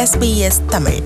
SBS Tamil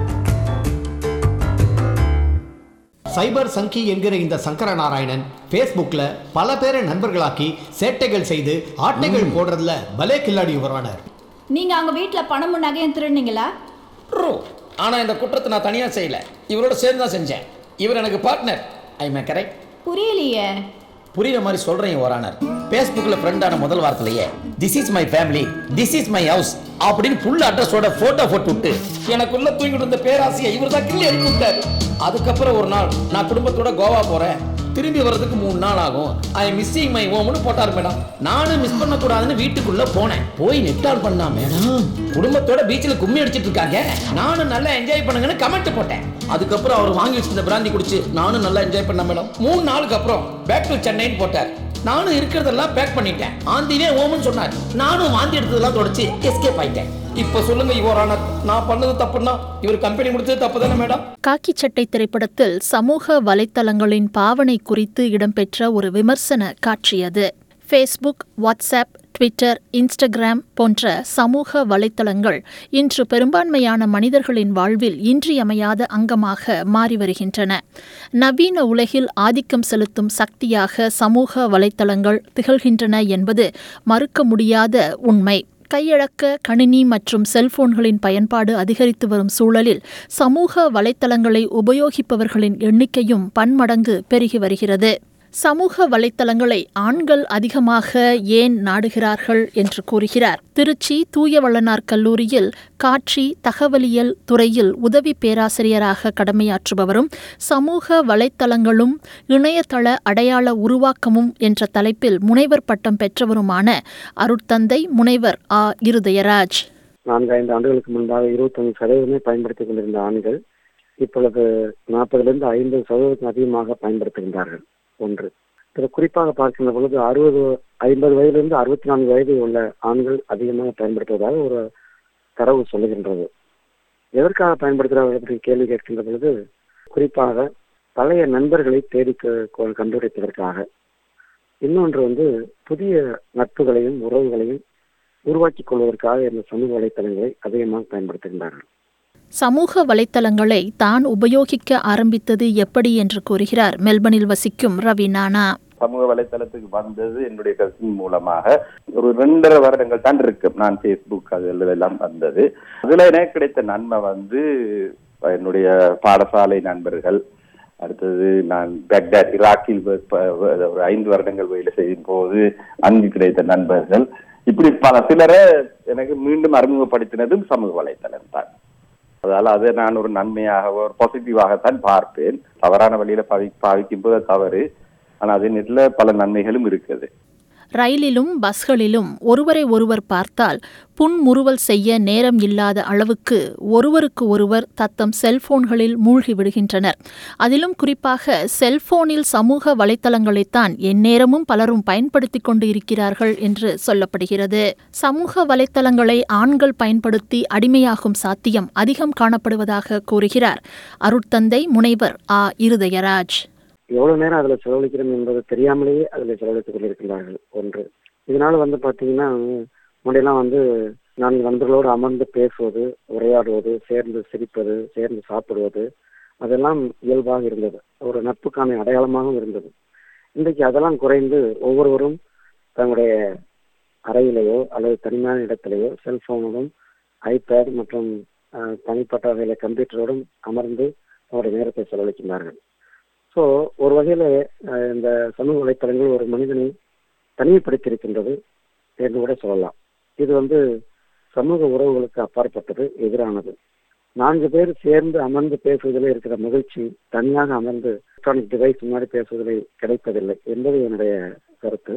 சைபர் சங்கி என்கிற இந்த சங்கர நாராயணன் ஃபேஸ்புக்கில் பல பேரை நண்பர்களாக்கி சேட்டைகள் செய்து ஆட்டைகள் போடுறதுல பலே கில்லாடி வருவானார் நீங்க அவங்க வீட்ல பணமும் நகையும் திருடுனீங்களா ட்ரூ ஆனால் இந்த குற்றத்தை நான் தனியாக செய்யல இவரோட சேர்ந்து தான் செஞ்சேன் இவர் எனக்கு பார்ட்னர் ஐ மே கரெக்ட் புரியலையே புரியுற மாதிரி சொல்கிறேன் ஓரானர் ஃபேஸ்புக்கில் ஃப்ரெண்டான முதல் வாரத்திலேயே this is my family this is my house அப்படின்னு ஃபுல் அட்ரஸோட ஃபோட்டோ போட்டு விட்டு எனக்குள்ள தூங்கிட்டு இருந்த பேராசையை இவர் தான் கிள்ளி எடுத்து விட்டாரு அதுக்கப்புறம் ஒரு நாள் நான் குடும்பத்தோட கோவா போகிறேன் திரும்பி வர்றதுக்கு மூணு நாள் ஆகும் ஐ மிஸ்ஸிங் மை ஹோம்னு போட்டார் மேடம் நானும் மிஸ் பண்ணக்கூடாதுன்னு வீட்டுக்குள்ள போனேன் போய் நெட்டால் பண்ணா மேடம் குடும்பத்தோட பீச்சில் கும்மி அடிச்சிட்டு இருக்காங்க நானும் நல்லா என்ஜாய் பண்ணுங்கன்னு கமெண்ட் போட்டேன் அதுக்கப்புறம் அவர் வாங்கி வச்சிருந்த பிராந்தி குடிச்சு நானும் நல்லா என்ஜாய் பண்ணேன் மேடம் மூணு நாளுக்கு அப்புறம் பேக் டு சென்னைன்னு போட்டார் நானும் இருக்கிறதெல்லாம் பேக் பண்ணிட்டேன் ஆந்திவே ஓமன்னு சொன்னார் நானும் வாந்தி எடுத்ததெல்லாம் தொடச்சு எஸ்கேப் ஆயிட்டேன் இப்போ சொல்லுங்க இவரான நான் பண்ணது தப்புன்னா இவர் கம்பெனி முடிச்சது தப்பு தானே மேடம் காக்கி சட்டை திரைப்படத்தில் சமூக வலைத்தளங்களின் பாவனை குறித்து இடம்பெற்ற ஒரு விமர்சன காட்சி அது ஃபேஸ்புக் வாட்ஸ்அப் ட்விட்டர் இன்ஸ்டாகிராம் போன்ற சமூக வலைத்தளங்கள் இன்று பெரும்பான்மையான மனிதர்களின் வாழ்வில் இன்றியமையாத அங்கமாக மாறி வருகின்றன நவீன உலகில் ஆதிக்கம் செலுத்தும் சக்தியாக சமூக வலைத்தளங்கள் திகழ்கின்றன என்பது மறுக்க முடியாத உண்மை கையடக்க கணினி மற்றும் செல்போன்களின் பயன்பாடு அதிகரித்து வரும் சூழலில் சமூக வலைத்தளங்களை உபயோகிப்பவர்களின் எண்ணிக்கையும் பன்மடங்கு பெருகி வருகிறது சமூக வலைத்தளங்களை ஆண்கள் அதிகமாக ஏன் நாடுகிறார்கள் என்று கூறுகிறார் திருச்சி தூயவள்ளனார் கல்லூரியில் காட்சி தகவலியல் துறையில் உதவி பேராசிரியராக கடமையாற்றுபவரும் சமூக வலைத்தளங்களும் இணையதள அடையாள உருவாக்கமும் என்ற தலைப்பில் முனைவர் பட்டம் பெற்றவருமான அருட்தந்தை முனைவர் ஆ இருதயராஜ் நான்கு ஐந்து ஆண்டுகளுக்கு முன்பாக இருபத்தஞ்சு சதவீதமே பயன்படுத்திக் கொண்டிருந்த ஆண்கள் இப்பொழுது நாற்பதிலிருந்து ஐம்பது சதவீதம் அதிகமாக பயன்படுத்துகின்றார்கள் ஒன்று இதில் குறிப்பாக பார்க்கின்ற பொழுது அறுபது ஐம்பது வயதிலிருந்து அறுபத்தி நான்கு வயது உள்ள ஆண்கள் அதிகமாக பயன்படுத்துவதாக ஒரு தரவு சொல்லுகின்றது எதற்காக பயன்படுத்துகிறார்கள் அப்படி கேள்வி கேட்கின்ற பொழுது குறிப்பாக பழைய நண்பர்களை தேடி க- கொ- கண்டுபிடிப்பதற்காக இன்னொன்று வந்து புதிய நட்புகளையும் உறவுகளையும் உருவாக்கிக் கொள்வதற்காக இந்த சமூக வலைத்தளங்களை அதிகமாக பயன்படுத்துகின்றார்கள் சமூக வலைத்தளங்களை தான் உபயோகிக்க ஆரம்பித்தது எப்படி என்று கூறுகிறார் மெல்பனில் வசிக்கும் ரவி நானா சமூக வலைத்தளத்துக்கு வந்தது என்னுடைய கசின் மூலமாக ஒரு ரெண்டரை வருடங்கள் தான் இருக்கு நான் ஃபேஸ்புக் அதுல எல்லாம் வந்தது அதுல எனக்கு கிடைத்த நன்மை வந்து என்னுடைய பாடசாலை நண்பர்கள் அடுத்தது நான் பெக்டாட் ஈராக்கில் வ- ப- வ- ஒரு ஐந்து வருடங்கள் வேலை செய்யும் போது அங்கு கிடைத்த நண்பர்கள் இப்படி பல சிலரை எனக்கு மீண்டும் அறிமுகப்படுத்தினதும் சமூக வலைத்தளம் தான் அதனால அதை நான் ஒரு நன்மையாக ஒரு பாசிட்டிவாகத்தான் பார்ப்பேன் தவறான வழியில பாவி பாவிக்கும் போது அது தவறு ஆனா அதே நேரத்துல பல நன்மைகளும் இருக்குது ரயிலிலும் பஸ்களிலும் ஒருவரை ஒருவர் பார்த்தால் புன்முறுவல் செய்ய நேரம் இல்லாத அளவுக்கு ஒருவருக்கு ஒருவர் தத்தம் செல்போன்களில் மூழ்கி விடுகின்றனர் அதிலும் குறிப்பாக செல்போனில் சமூக வலைத்தளங்களைத்தான் எந்நேரமும் பலரும் பயன்படுத்திக் கொண்டு இருக்கிறார்கள் என்று சொல்லப்படுகிறது சமூக வலைத்தளங்களை ஆண்கள் பயன்படுத்தி அடிமையாகும் சாத்தியம் அதிகம் காணப்படுவதாக கூறுகிறார் அருட்தந்தை முனைவர் ஆ இருதயராஜ் எவ்வளவு நேரம் அதுல செலவழிக்கிறோம் என்பது தெரியாமலேயே அதுல செலவழித்துக் கொண்டிருக்கிறார்கள் ஒன்று இதனால வந்து பாத்தீங்கன்னா முன்னாடியெல்லாம் வந்து நான்கு நண்பர்களோடு அமர்ந்து பேசுவது உரையாடுவது சேர்ந்து சிரிப்பது சேர்ந்து சாப்பிடுவது அதெல்லாம் இயல்பாக இருந்தது ஒரு நட்புக்கான அடையாளமாகவும் இருந்தது இன்றைக்கு அதெல்லாம் குறைந்து ஒவ்வொருவரும் தங்களுடைய அறையிலேயோ அல்லது தனிமையான இடத்திலேயோ செல்போனுடன் ஐபேட் மற்றும் அஹ், தனிப்பட்ட வகையில கம்ப்யூட்டரோடும் அமர்ந்து அவருடைய நேரத்தை செலவழிக்கின்றார்கள் ஸோ ஒரு வகையில அஹ், இந்த சமூக வலைத்தளங்கள் ஒரு மனிதனை தனிமைப்படுத்தியிருக்கின்றது என்று கூட சொல்லலாம் இது வந்து சமூக உறவுகளுக்கு அப்பாற்பட்டது எதிரானது நான்கு பேர் சேர்ந்து அமர்ந்து பேசுவதில் இருக்கிற மகிழ்ச்சி தனியாக அமர்ந்து எலக்ட்ரானிக் டிவைஸ் முன்னாடி பேசுவதில் கிடைப்பதில்லை என்பது என்னுடைய கருத்து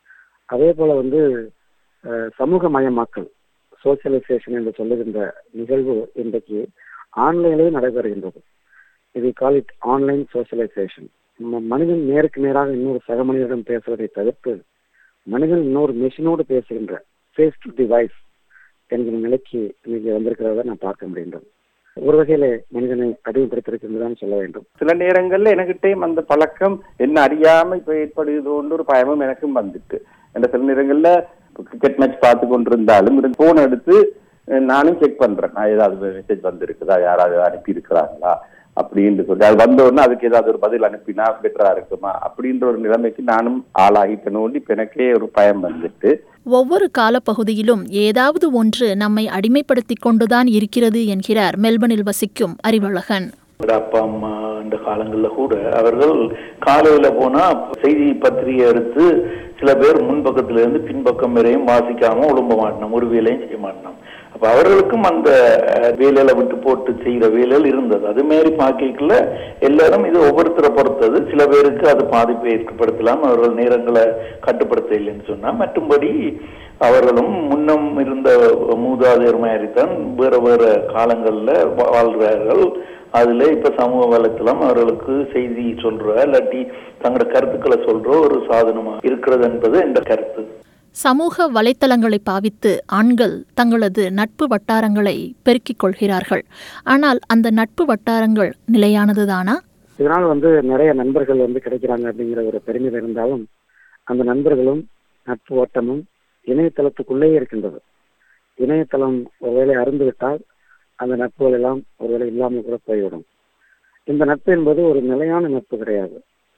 அதே போல வந்து அஹ், சமூக மயமாக்கல் சோசியலைசேஷன் என்று சொல்லுகின்ற நிகழ்வு இன்றைக்கு ஆன்லைனிலே நடைபெறுகின்றது இது கால் இட் ஆன்லைன் சோசியலைசேஷன் மனிதன் நேருக்கு நேராக இன்னொரு சக மனிதனிடம் பேசுவதை தவிர்த்து மனிதன் இன்னொரு மெஷினோடு பேசுகின்ற ஃபேஸ் டு டிவைஸ் என்கிற நிலைக்கு இன்னைக்கு வந்திருக்கிறத நான் பார்க்க முடிகின்றது ஒரு வகையில மனிதனை அடிமைப்படுத்திருக்கின்றதான் சொல்ல வேண்டும் சில நேரங்கள்ல எனக்கிட்டையும் அந்த பழக்கம் என்ன அறியாம இப்ப ஏற்படுகிறதோன்ற ஒரு பயமும் எனக்கும் வந்துட்டு அந்த சில நேரங்கள்ல கிரிக்கெட் மேட்ச் பார்த்து கொண்டிருந்தாலும் போன் எடுத்து நானும் செக் பண்றேன் நான் ஏதாவது மெசேஜ் வந்திருக்குதா யாராவது அனுப்பி இருக்கிறாங்களா அப்படின்னு சொல்லி அது வந்த உடனே அதுக்கு ஏதாவது ஒரு பதில் அனுப்பினா பெட்டரா இருக்குமா அப்படின்ற ஒரு நிலைமைக்கு நானும் ஆளாகிட்டேன்னு இப்ப எனக்கே ஒரு பயம் வந்துட்டு ஒவ்வொரு காலப்பகுதியிலும் ஏதாவது ஒன்று நம்மை அடிமைப்படுத்திக் கொண்டுதான் இருக்கிறது என்கிறார் மெல்பர்னில் வசிக்கும் அறிவழகன் என்னோட அப்பா அம்மா இந்த காலங்களில் கூட அவர்கள் காலையில போனா செய்தி பத்திரிகை எடுத்து சில பேர் முன்பக்கத்துல இருந்து பின்பக்கம் வரையும் வாசிக்காம ஒழும்ப மாட்டோம் ஒரு வேலையும் செய்ய மாட்டோம் அப்ப அவர்களுக்கும் அந்த அஹ், வேலையில விட்டு போட்டு செய்யற வேலைகள் இருந்தது அது மாரி பாக்கிக்கல எல்லாரும் இது ஒவ்வொருத்தரை பொறுத்தது சில பேருக்கு அது பாதிப்பை ஏற்படுத்தலாம் அவர்கள் நேரங்களை கட்டுப்படுத்த இல்லைன்னு சொன்னா மற்றும்படி அவர்களும் முன்னம் இருந்த மூதாதையர் மாதிரி தான் வேற வேற காலங்கள்ல வா- வாழ்றார்கள் அதுல இப்ப சமூக வலைத்தளம் அவர்களுக்கு செய்தி சொல்ற இல்லாட்டி தங்களோட கருத்துக்களை சொல்ற ஒரு சாதனமா இருக்கிறது என்பது இந்த கருத்து சமூக வலைத்தளங்களை பாவித்து ஆண்கள் தங்களது நட்பு வட்டாரங்களை பெருக்கிக் கொள்கிறார்கள் ஆனால் அந்த நட்பு வட்டாரங்கள் நிலையானதுதானா இதனால் வந்து நிறைய நண்பர்கள் வந்து கிடைக்கிறாங்க அப்படிங்கிற ஒரு பெருமிதம் இருந்தாலும் அந்த நண்பர்களும் நட்பு ஓட்டமும் இணையதளத்துக்குள்ளேயே இருக்கின்றது இணையதளம் ஒருவேளை அருந்து விட்டால் அந்த நட்புகள் எல்லாம் ஒருவேளை இல்லாமல் கூட போய்விடும் இந்த நட்பு என்பது ஒரு நிலையான நட்பு கிடையாது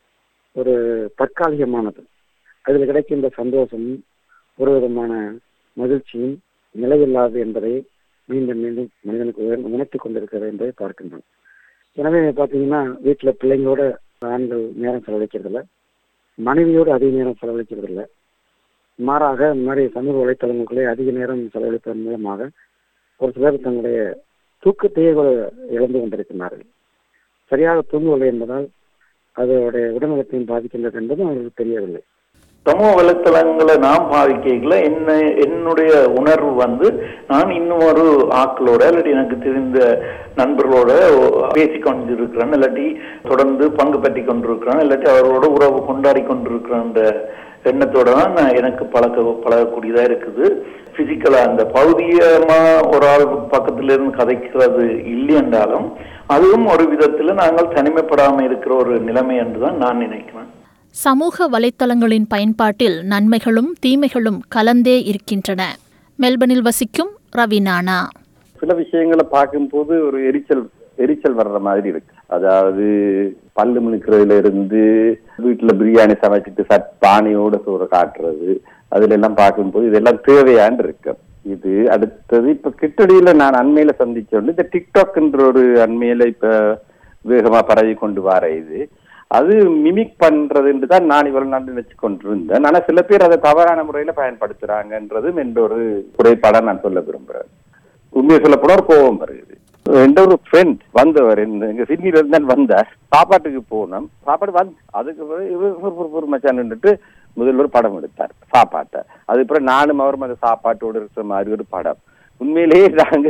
ஒரு தற்காலிகமானது அதில் கிடைக்கின்ற சந்தோஷமும் ஒரு விதமான மகிழ்ச்சியும் நிலையில்லாது என்பதை மீண்டும் மீண்டும் மனிதனுக்கு உணர்- உணர்த்திக் கொண்டிருக்கிறது என்பதை பார்க்கின்றோம் எனவே பார்த்தீங்கன்னா வீட்டில் பிள்ளைங்களோட ஆண்கள் நேரம் செலவழிக்கிறதில்ல மனைவியோடு அதிக நேரம் செலவழிக்கிறதில்ல மாறாக இந்த மாதிரி சமூக வலைத்தளங்களுக்குள்ளே அதிக நேரம் செலவழிப்பதன் மூலமாக ஒரு சிலர் தங்களுடைய தூக்கத்தையே கூட இழந்து கொண்டிருக்கிறார்கள் சரியாக தூங்கவில்லை என்பதால் அதோடைய உடல்நலத்தையும் பாதிக்கின்றது என்பதும் அவர்களுக்கு தெரியவில்லை சமூக வலைத்தளங்களை நான் பாவிக்கல என்ன என்னுடைய உணர்வு வந்து நான் இன்னும் ஒரு ஆக்களோட இல்லாட்டி எனக்கு தெரிந்த நண்பர்களோட பேசிக் கொண்டிருக்கிறேன் இல்லாட்டி தொடர்ந்து பங்கு பற்றி கொண்டிருக்கிறேன் இல்லாட்டி அவரோட உறவு கொண்டாடி கொண்டிருக்கிறேன்ற எண்ணத்தோட தான் நான் எனக்கு பழக்க பழகக்கூடியதா இருக்குது பிசிக்கலா அந்த பௌதிகமா ஒரு ஆள் பக்கத்துல இருந்து கதைக்கிறது இல்லை என்றாலும் அதுவும் ஒரு விதத்துல நாங்கள் தனிமைப்படாம இருக்கிற ஒரு நிலைமை என்று தான் நான் நினைக்கிறேன் சமூக வலைத்தளங்களின் பயன்பாட்டில் நன்மைகளும் தீமைகளும் கலந்தே இருக்கின்றன மெல்பர்னில் வசிக்கும் ரவினானா சில விஷயங்களை பார்க்கும்போது ஒரு எரிச்சல் எரிச்சல் வர்ற மாதிரி இருக்கு அதாவது பல்லு மினுக்கிறதுல இருந்து வீட்டுல பிரியாணி சமைச்சிட்டு சட் பானையோட சோறு காட்டுறது அதுல எல்லாம் பார்க்கும்போது இதெல்லாம் தேவையான்னு இருக்கு இது அடுத்தது இப்ப கிட்டடியில நான் அண்மையில சந்திச்ச ஒண்ணு இந்த டிக்டாக்ன்ற ஒரு அண்மையில இப்ப வேகமா பரவி கொண்டு வர இது அது மிமிக் பண்றதுன்னு தான் நான் இவ்வளவு நாள் நினைச்சு கொண்டிருந்தேன் ஆனா சில பேர் அதை தவறான முறையில பயன்படுத்துறாங்கன்றதும் என்ற ஒரு குறைபாடா நான் சொல்ல விரும்புறேன் உண்மையை சொல்ல போனா ஒரு கோபம் வருது எந்த ஒரு ஃப்ரெண்ட் வந்தவர் இந்த எங்க சிட்னில இருந்து தான் வந்தார் சாப்பாட்டுக்கு போனோம் சாப்பாடு வந்து அதுக்கு பிறகு இவர் ஒரு- ஒரு- ஒரு மச்சான் நின்னுட்டு முதல்ல ஒரு படம் எடுத்தார் சாப்பாட்டை அதுக்கப்புறம் நானும் அவரும் அந்த சாப்பாட்டோட இருக்கிற மாதிரி ஒரு படம் உண்மையிலேயே நாங்க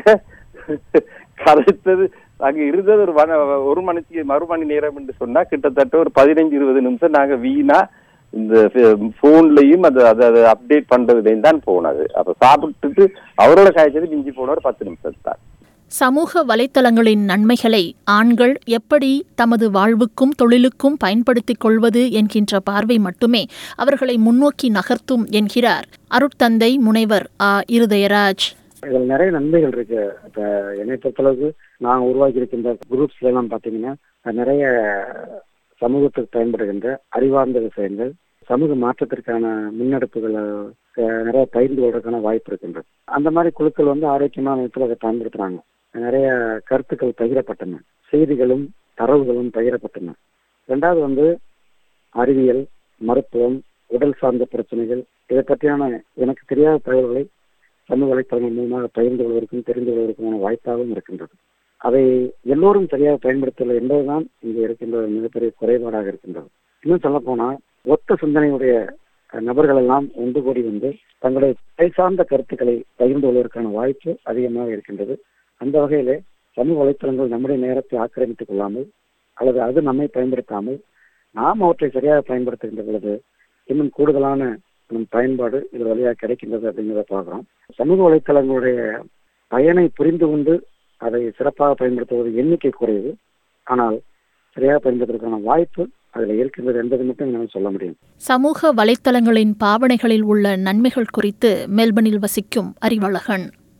கதைத்தது அங்க இருந்தது ஒரு வன- ஒரு மணிக்கு மறு மணி நேரம் என்று சொன்னா கிட்டத்தட்ட ஒரு பதினைஞ்சு இருபது நிமிஷம் நாங்க வீணா இந்த போன்லயும் அது அதை அதை அப்டேட் பண்றதுலையும் தான் போனது அப்ப சாப்பிட்டுட்டு அவரோட காய்ச்சது மிஞ்சி போன ஒரு பத்து நிமிஷம் தான் சமூக வலைத்தளங்களின் நன்மைகளை ஆண்கள் எப்படி தமது வாழ்வுக்கும் தொழிலுக்கும் பயன்படுத்திக் கொள்வது என்கின்ற பார்வை மட்டுமே அவர்களை முன்னோக்கி நகர்த்தும் என்கிறார் அருட்தந்தை முனைவர் ஆ இருதயராஜ் இதில் நிறைய நன்மைகள் இருக்கு இப்ப என்னை பொறுத்தளவுக்கு நான் உருவாக்கி இருக்கின்ற குரூப்ஸ்ல எல்லாம் பாத்தீங்கன்னா நிறைய சமூகத்துக்கு பயன்படுகின்ற அறிவார்ந்த விஷயங்கள் சமூக மாற்றத்திற்கான முன்னெடுப்புகளை அஹ், நிறைய பகிர்ந்து கொள்றதுக்கான வாய்ப்பு இருக்கின்றது அந்த மாதிரி குழுக்கள் வந்து ஆரோக்கியமான விதத்தில் அதை பயன்படுத்துறாங்க நிறைய கருத்துக்கள் பகிரப்பட்டன செய்திகளும் தரவுகளும் பகிரப்பட்டன ரெண்டாவது வந்து அறிவியல் மருத்துவம் உடல் சார்ந்த பிரச்சனைகள் இதை பற்றியான எனக்கு தெரியாத தகவல்களை சமூக வலைத்தளங்கள் மூலமாக பகிர்ந்து கொள்வதற்கும் தெரிந்து கொள்வதற்குமான வாய்ப்பாகவும் இருக்கின்றது அதை எல்லோரும் சரியாக பயன்படுத்தவில்லை என்பதுதான் இங்கு இருக்கின்ற ஒரு மிகப்பெரிய குறைபாடாக இருக்கின்றது இன்னும் சொல்ல போனா ஒத்த சிந்தனையுடைய அஹ், நபர்கள் எல்லாம் ஒன்று கூடி வந்து தங்களுடைய துறை சார்ந்த கருத்துக்களை பகிர்ந்து கொள்வதற்கான வாய்ப்பு அதிகமாக இருக்கின்றது அந்த வகையிலே சமூக வலைத்தளங்கள் நம்முடைய நேரத்தை ஆக்கிரமித்துக் கொள்ளாமல் அல்லது அது நம்மை பயன்படுத்தாமல் நாம் அவற்றை சரியாக பயன்படுத்துகின்ற பொழுது இன்னும் கூடுதலான நம் பயன்பாடு இது வழியாக கிடைக்கின்றது அப்படிங்கிறத பார்க்கிறோம் சமூக வலைத்தளங்களுடைய பயனை புரிந்து கொண்டு அதை சிறப்பாக பயன்படுத்துவது எண்ணிக்கை குறைவு ஆனால் சரியாக பயன்படுத்துவதற்கான வாய்ப்பு அதில் இருக்கின்றது என்பது மட்டும் என்னால் சொல்ல முடியும் சமூக வலைத்தளங்களின் பாவனைகளில் உள்ள நன்மைகள் குறித்து மெல்பர்னில் வசிக்கும் அறிவழகன்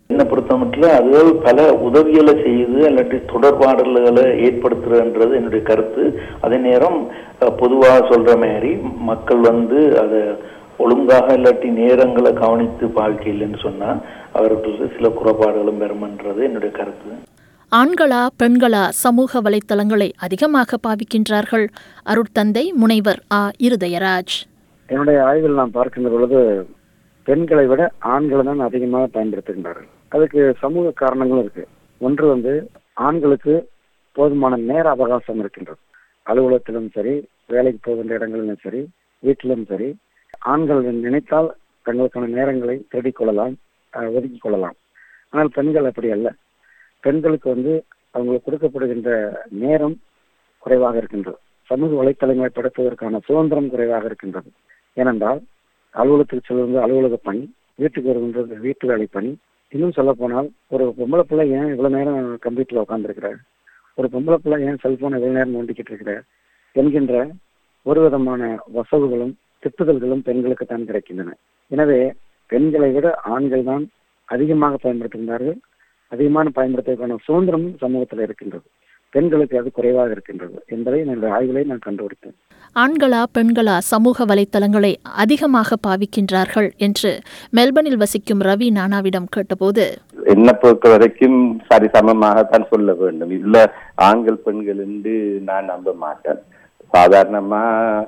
என்னை பொறுத்தமட்டில் அதுகள் பல உதவிகளை செய்யுது இல்லாட்டி தொடர்பாடல்களை ஏற்படுத்துறன்றது என்னுடைய கருத்து அதே நேரம் பொதுவாக சொல்ற மாதிரி மக்கள் வந்து அதை ஒழுங்காக இல்லாட்டி நேரங்களை கவனித்து பாவிக்கலைன்னு சொன்னா அவர்களுக்கு சில குறைபாடுகளும் பெறும்ன்றது என்னுடைய கருத்து ஆண்களா பெண்களா சமூக வலைத்தளங்களை அதிகமாக பாவிக்கின்றார்கள் அருட்தந்தை முனைவர் ஆ இருதயராஜ் என்னுடைய ஆய்வில் நான் பார்க்கின்ற பொழுது பெண்களை விட ஆண்களை தான் அதிகமாக பயன்படுத்துகின்றார்கள் அதுக்கு சமூக காரணங்களும் இருக்கு ஒன்று வந்து ஆண்களுக்கு போதுமான நேர அவகாசம் இருக்கின்றது அலுவலகத்திலும் சரி வேலைக்கு போகின்ற இடங்களிலும் சரி வீட்டிலும் சரி ஆண்கள் நினைத்தால் தங்களுக்கான நேரங்களை தேடிக் கொள்ளலாம் அஹ், ஒதுக்கிக் கொள்ளலாம் ஆனால் பெண்கள் அப்படி அல்ல பெண்களுக்கு வந்து அவங்களுக்கு கொடுக்கப்படுகின்ற நேரம் குறைவாக இருக்கின்றது சமூக வலைத்தளங்களை படைப்பதற்கான சுதந்திரம் குறைவாக இருக்கின்றது ஏனென்றால் அலுவலகத்துக்கு செல்வது அலுவலக பணி வீட்டுக்கு வருகின்றது வீட்டு வேலை பணி இன்னும் சொல்ல போனால் ஒரு பொம்பளை பிள்ளை ஏன் இவ்வளவு நேரம் கம்ப்யூட்டர்ல உட்காந்துருக்கிற ஒரு பொம்பளை பிள்ளை ஏன் செல்போன் இவ்வளவு நேரம் நோண்டிக்கிட்டு இருக்கிற என்கின்ற ஒரு விதமான வசவுகளும் திட்டுதல்களும் பெண்களுக்கு தான் கிடைக்கின்றன எனவே பெண்களை விட ஆண்கள் தான் அதிகமாக பயன்படுத்துகின்றார்கள் அதிகமான பயன்படுத்துவதற்கான சுதந்திரமும் சமூகத்தில் இருக்கின்றது பெண்களுக்கு அது குறைவாக இருக்கின்றது என்பதை என்னுடைய ஆய்வுகளை நான் கண்டுபிடித்தேன் ஆண்களா பெண்களா சமூக வலைத்தளங்களை அதிகமாக பாவிக்கின்றார்கள் என்று மெல்பர்னில் வசிக்கும் ரவி நானாவிடம் கேட்டபோது என்னை பொறுத்த வரைக்கும் சரி சமமாகத்தான் சொல்ல வேண்டும் இல்ல ஆண்கள் பெண்கள் என்று நான் நம்ப மாட்டேன் சாதாரணமா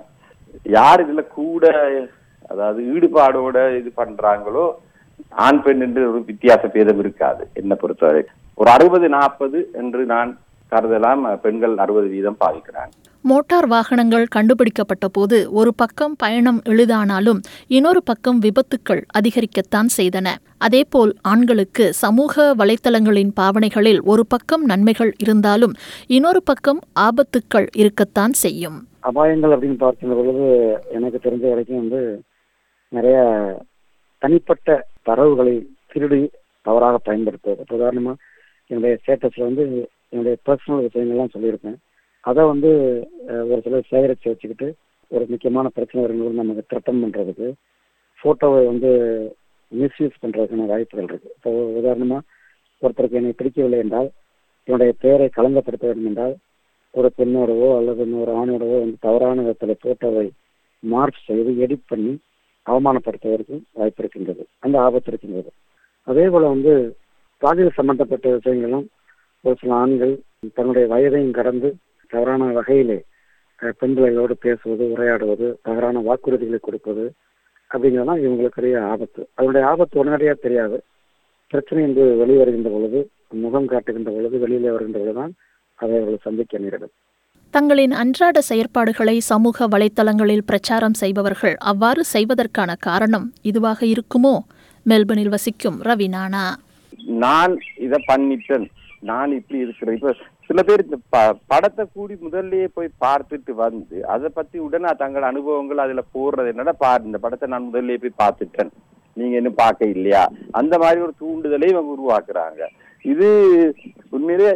யார் இதுல கூட அதாவது ஈடுபாடோட இது பண்றாங்களோ ஆண் பெண் என்று ஒரு வித்தியாச பேதம் இருக்காது என்னை பொறுத்தவரை ஒரு அறுபது நாற்பது என்று நான் கருதலாம் பெண்கள் அறுபது வீதம் பாதிக்கிறாங்க மோட்டார் வாகனங்கள் கண்டுபிடிக்கப்பட்ட போது ஒரு பக்கம் பயணம் எளிதானாலும் இன்னொரு பக்கம் விபத்துக்கள் அதிகரிக்கத்தான் செய்தன அதேபோல் ஆண்களுக்கு சமூக வலைத்தளங்களின் பாவனைகளில் ஒரு பக்கம் நன்மைகள் இருந்தாலும் இன்னொரு பக்கம் ஆபத்துக்கள் இருக்கத்தான் செய்யும் அபாயங்கள் அப்படின்னு பார்க்கின்ற பொழுது எனக்கு தெரிஞ்ச வரைக்கும் வந்து நிறைய தனிப்பட்ட தரவுகளை திருடி தவறாக பயன்படுத்துவது இப்ப உதாரணமா என்னுடைய ஸ்டேட்டஸ்ல வந்து என்னுடைய பர்சனல் விஷயங்கள்லாம் சொல்லியிருப்பேன் அதை வந்து அஹ், ஒரு சிலர் சேகரித்து வச்சுக்கிட்டு ஒரு முக்கியமான பிரச்சனை வரும்போது நமக்கு த்ரெட்டன் பண்றதுக்கு போட்டோவை வந்து மிஸ்யூஸ் பண்றதுக்கான வாய்ப்புகள் இருக்கு இப்போ உதாரணமா ஒருத்தருக்கு என்னை பிடிக்கவில்லை என்றால் என்னுடைய பெயரை களங்கப்படுத்த வேண்டும் என்றால் ஒரு பெண்ணோடவோ அல்லது இன்னொரு ஆணோடவோ வந்து தவறான விதத்தில் போட்டோவை மார்க் செய்து எடிட் பண்ணி அவமானப்படுத்துவதற்கும் வாய்ப்பு இருக்கின்றது அந்த ஆபத்து இருக்கின்றது அதே போல வந்து பாலியல் சம்பந்தப்பட்ட விஷயங்களும் ஒரு சில ஆண்கள் தன்னுடைய வயதையும் கடந்து தவறான வகையிலே அஹ், பெண்களோடு பேசுவது உரையாடுவது தவறான வாக்குறுதிகளை கொடுப்பது அப்படிங்கிறதெல்லாம் இவங்களுக்குரிய ஆபத்து அதனுடைய ஆபத்து உடனடியாக தெரியாது பிரச்சனை என்று வெளிவருகின்ற பொழுது முகம் காட்டுகின்ற பொழுது வெளியிலே வருகின்ற பொழுதுதான் அதை அவர்கள் சந்திக்க நேரிடும் தங்களின் அன்றாட செயற்பாடுகளை சமூக வலைத்தளங்களில் பிரச்சாரம் செய்பவர்கள் அவ்வாறு செய்வதற்கான காரணம் இதுவாக இருக்குமோ மெல்பர்னில் வசிக்கும் ரவி நானா நான் இத பண்ணிட்டேன் நான் இப்படி இருக்கிறேன் இப்ப சில பேர் இந்த ப- படத்தை கூடி முதல்லயே போய் பார்த்துட்டு வந்து அதை பத்தி உடனே தங்கள் அனுபவங்கள் அதுல போடுறது என்னடா பாரு இந்த படத்தை நான் முதல்லயே போய் பார்த்துட்டேன் நீங்க இன்னும் பார்க்க இல்லையா அந்த மாதிரி ஒரு தூண்டுதலை இவங்க உருவாக்குறாங்க இது உண்மையிலே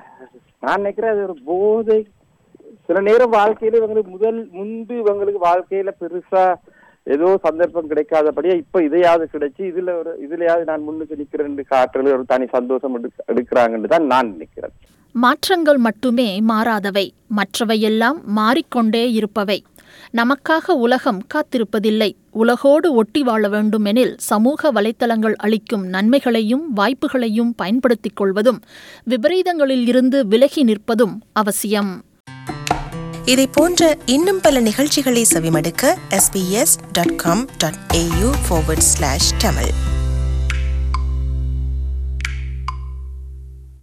நான் நினைக்கிறேன் அது ஒரு போதை சில நேரம் வாழ்க்கையில இவங்களுக்கு முதல் முன்பு இவங்களுக்கு வாழ்க்கையில பெருசா ஏதோ சந்தர்ப்பம் கிடைக்காதபடியா இப்ப இதையாவது கிடைச்சு இதுல ஒரு இதுலயாவது நான் முன்னுக்கு நிக்கிறேன்னு காட்டுறது ஒரு தனி சந்தோஷம் எடுக்க- எடுக்கிறாங்கன்னு தான் நான் நினைக்கிறேன் மாற்றங்கள் மட்டுமே மாறாதவை மற்றவையெல்லாம் மாறிக்கொண்டே இருப்பவை நமக்காக உலகம் காத்திருப்பதில்லை உலகோடு ஒட்டி வாழ வேண்டுமெனில் சமூக வலைத்தளங்கள் அளிக்கும் நன்மைகளையும் வாய்ப்புகளையும் பயன்படுத்திக் கொள்வதும் விபரீதங்களில் இருந்து விலகி நிற்பதும் அவசியம் இதை போன்ற இன்னும் பல நிகழ்ச்சிகளை செவிமடுக்க sbs.com.au forward slash tamil